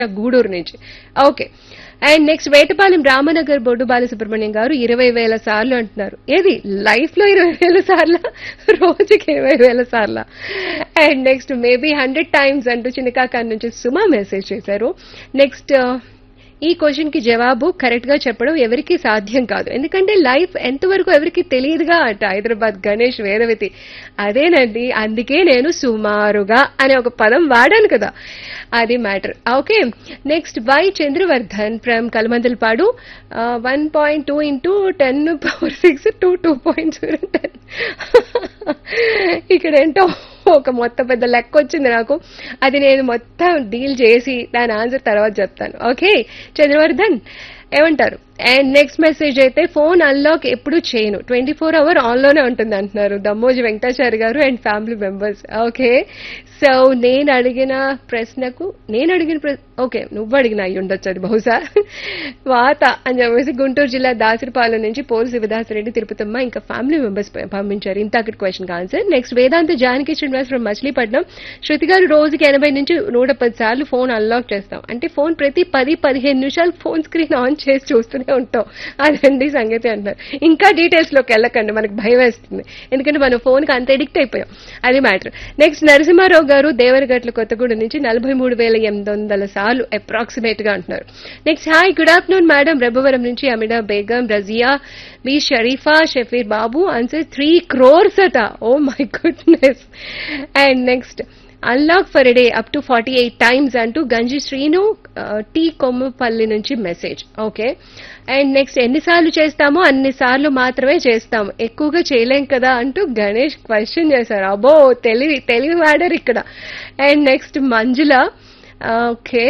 గూడూరు నుంచి okay and next Vetapalem Ramanagar Boddu Balasubrahmanyam garu ఇరవై వేల సార్లు అంటున్నారు ఏది లైఫ్ లో ఇరవై వేల సార్ల రోజుకి ఇరవై వేల సార్ల and next maybe hundred times అంటూ చిన్నకాకాని నుంచి సుమా మెసేజ్ చేశారు నెక్స్ట్ ఈ క్వశ్చన్ కి జవాబు కరెక్ట్ గా చెప్పడం ఎవరికి సాధ్యం కాదు ఎందుకంటే లైఫ్ ఎంతవరకు ఎవరికి తెలియదుగా అట హైదరాబాద్ గణేష్ వేదవతి అదేనండి అందుకే నేను సుమారుగా అనే ఒక పదం వాడాను కదా అది matter okay next by Chandravardhan from Kalamandalapadu one point two into ten power six two two point zero ten ఇక్కడ ఏంటో ఒక మొత్తం పెద్ద లెక్క వచ్చింది నాకు అది నేను మొత్తం డీల్ చేసి దాని ఆన్సర్ తర్వాత చెప్తాను ఓకే చంద్రవర్ధన్ ఏమంటారు అండ్ నెక్స్ట్ మెసేజ్ అయితే ఫోన్ అన్లాక్ ఎప్పుడు చేయను ట్వంటీ ఫోర్ అవర్ ఆన్లోనే ఉంటుంది అంటున్నారు Dammoji Venkatachari garu and family members okay so నేను అడిగిన ప్రశ్నకు నేను అడిగిన ప్రశ్న ఓకే నువ్వు అడిగిన అయ్యి ఉండొచ్చు అది బహుశా వాత అని చెప్పేసి గుంటూరు జిల్లా దాసరిపాలెం నుంచి పోలు శివదాసరెడ్డి తిరుపతమ్మ ఇంకా ఫ్యామిలీ మెంబర్స్ పంపించారు ఇంత అక్కడ question answer next Vedanta Janaki Srinivas from Machilipatnam Shruti garu రోజుకి ఎనభై నుంచి నూట పది సార్లు ఫోన్ అన్లాక్ చేస్తాం అంటే ఫోన్ ప్రతి పది పదిహేను నిమిషాలు ఫోన్ స్క్రీన్ ఆన్ చేసి చూస్తూనే ఉంటాం అదండి సంగతి అంటారు ఇంకా డీటెయిల్స్ లోకి వెళ్ళకండి మనకు భయం వేస్తుంది ఎందుకంటే మనం ఫోన్ కి అంత ఎడిక్ట్ అయిపోయాం అది మ్యాటర్ నెక్స్ట్ నరసింహారావు గారు దేవరగట్ల కొత్తగూడెం నుంచి నలభై మూడు వేల ఎనిమిది వందల సార్లు అప్రాక్సిమేట్ గా అంటున్నారు next hi good afternoon madam Rebbavaram నుంచి Amida Begum Razia B Sharifa Shafeer Babu answer three crores అట oh my goodness and next unlock per day up to forty eight times అంటూ గంజి శ్రీను ఆ, టీ కొమ్మపల్లి నుంచి మెసేజ్ ఓకే అండ్ నెక్స్ట్ ఎన్నిసార్లు చేస్తామో అన్నిసార్లు మాత్రమే చేస్తాము ఎక్కువగా చేయలేం కదా అంటూ గణేష్ క్వశ్చన్ చేశారు అబ్బో తెలివి తెలివి వాడారు ఇక్కడ అండ్ నెక్స్ట్ మంజుల ఆ, ఓకే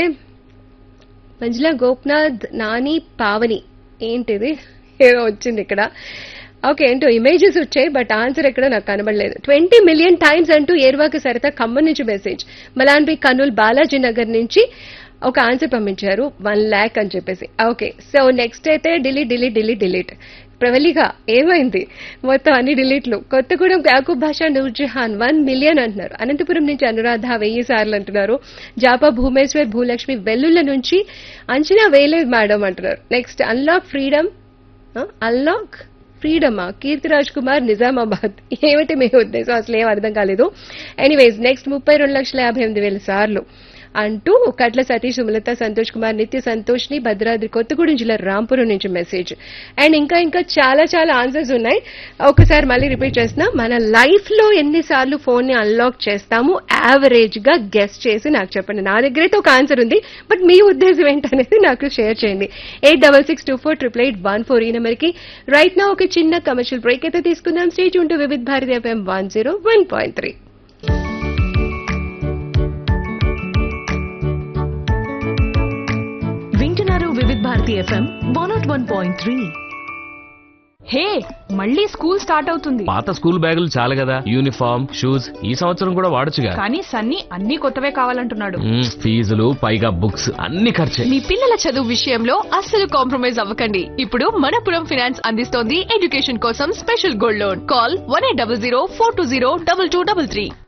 మంజుల గోప్నాథ్ నాని పావని ఏంటిది ఏదో వచ్చింది ఇక్కడ ఓకే ఏంటో ఇమేజెస్ వచ్చాయి బట్ ఆన్సర్ ఎక్కడ నాకు కనబడలేదు ట్వంటీ మిలియన్ టైమ్స్ అంటూ ఏర్వాక సరిత ఖమ్మం నుంచి మెసేజ్ మలాన్బి కర్నూలు బాలాజీ నగర్ నుంచి ఒక ఆన్సర్ పంపించారు వన్ ల్యాక్ అని చెప్పేసి ఓకే సో నెక్స్ట్ అయితే డిలీట్ డిలీట్ డిలీట్ డిలీట్ ప్రవళిగా ఏమైంది మొత్తం అన్ని డిలీట్లు కొత్తగూడెం యాకూబ్ భాషా నూర్జహాన్ వన్ మిలియన్ అంటున్నారు అనంతపురం నుంచి అనురాధ వెయ్యి సార్లు అంటున్నారు జాపా భూమేశ్వర్ భూలక్ష్మి వెల్లుల్ల నుంచి అంచనా వేయలేదు మేడం అంటున్నారు నెక్స్ట్ అన్లాక్ ఫ్రీడమ్ అన్లాక్ ఫ్రీడమా కీర్తిరాజ్ కుమార్ నిజామాబాద్ ఏమిటి మీ ఉద్దేశం అసలు ఏం అర్థం కాలేదు ఎనీవేస్ నెక్స్ట్ ముప్పై రెండు లక్షల యాభై ఎనిమిది వేల సార్లు అంటూ కట్ల సతీష్ సుమలత సంతోష్ కుమార్ నిత్య సంతోష్ ని భద్రాద్రి కొత్తగూడెం జిల్లా రాంపురం నుంచి మెసేజ్ అండ్ ఇంకా ఇంకా చాలా చాలా ఆన్సర్స్ ఉన్నాయి ఒకసారి మళ్ళీ రిపీట్ చేస్తున్నా మన లైఫ్ లో ఎన్నిసార్లు ఫోన్ ని అన్లాక్ చేస్తాము యావరేజ్ గా గెస్ట్ చేసి నాకు చెప్పండి నా దగ్గర అయితే ఒక ఆన్సర్ ఉంది బట్ మీ ఉద్దేశం ఏంటనేది నాకు షేర్ చేయండి eight double six two four triple eight one four ఈ నెంబర్కి రైట్ నా ఒక చిన్న కమర్షియల్ బ్రేక్ అయితే తీసుకుందాం స్టేజ్ ఉంటూ Vividh Bharati FM one zero one point three వింటున్నారు Vividh Bharati FM one nought one point three hey మళ్ళీ స్కూల్ స్టార్ట్ అవుతుంది పాత స్కూల్ బ్యాగులు చాలు కదా యూనిఫామ్ షూస్ ఈ సంవత్సరం కూడా వాడొచ్చుగా కానీ సన్నీ అన్ని కొత్తవే కావాలంటున్నాడు మ్మ్, ఫీజులు పైగా బుక్స్ అన్ని ఖర్చే మీ పిల్లల చదువు విషయంలో అస్సలు కాంప్రమైజ్ అవ్వకండి ఇప్పుడు మనపురం ఫైనాన్స్ అందిస్తోంది ఎడ్యుకేషన్ కోసం special gold loan call one eight double zero four two zero double two double three